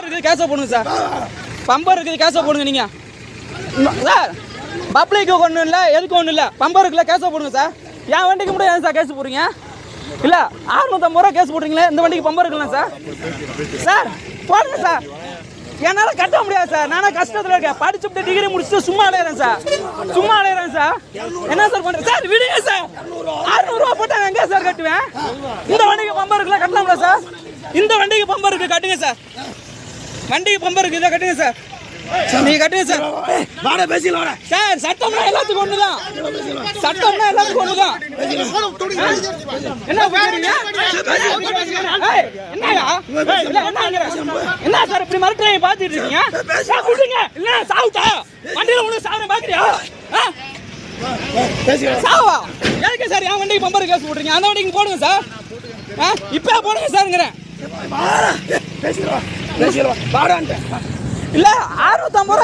இருக்குது கேஸை போடுங்க சார் பம்பர் இருக்குது கேஸை போடுங்க நீங்க ம், சார் பப்ளிக்கு ஒன்றும் இல்லை எதுக்கு ஒன்றும் இல்லை பம்பர் இருக்குல்ல கேஸை போடுங்க சார் என் வண்டிக்கு மட்டும் ஏன் சார் கேஸ் போடுறீங்க இல்லை அறுநூத்தம்பது ரூபா கேஸ் போடுறீங்களே இந்த வண்டிக்கு பம்பர் இருக்கலாம் சார் சார் போடுங்க சார் என்னால கட்ட முடியாது சார் நானே கஷ்டத்துல இருக்கேன் படிச்சுட்டு டிகிரி முடிச்சுட்டு சும்மா அலையிறேன் சார் சும்மா அலையிறேன் சார் என்ன சார் பண்றேன் சார் விடுங்க சார் அறுநூறு ரூபா போட்டா நான் எங்க சார் கட்டுவேன் இந்த வண்டிக்கு பம்பர் இருக்குல்ல கட்டலாம்ல சார் இந்த வண்டிக்கு பம்பர் இருக்கு கட்டுங்க சார் வண்டிக்கு பம்பர் இருக்கு இதை கட்டுங்க சார் நீங்க கட்டுங்க சார் வாடா பேசிக்கலாம் வாடா சார் சட்டம்னா எல்லாத்துக்கும் ஒண்ணுதான் சட்டம்னா எல்லாத்துக்கும் ஒண்ணுதான் என்ன பேசுறீங்க ஏய், என்னய்யா? இல்ல, என்னங்கிற? என்ன சார் இப்படி மிரட்டுறீங்க பாத்துட்டு இருக்கீங்க சார், விடுங்க இல்ல சாவுட்டா வண்டியில ஒண்ணு சாவரம் பாக்குறியா ஆ? சாவா எதுக்கு சார் என் வண்டிக்கு பம்பர் கேஸ் போடுறீங்க அந்த வண்டிக்கு போடுங்க சார் ஆ? இப்ப போடுங்க சார்ங்கிறேன் வாடா பேசிக்கலாம் பேசிக்கலாம் வாடான்ட்டு இல்ல அறுநூத்தம்பது ரூபா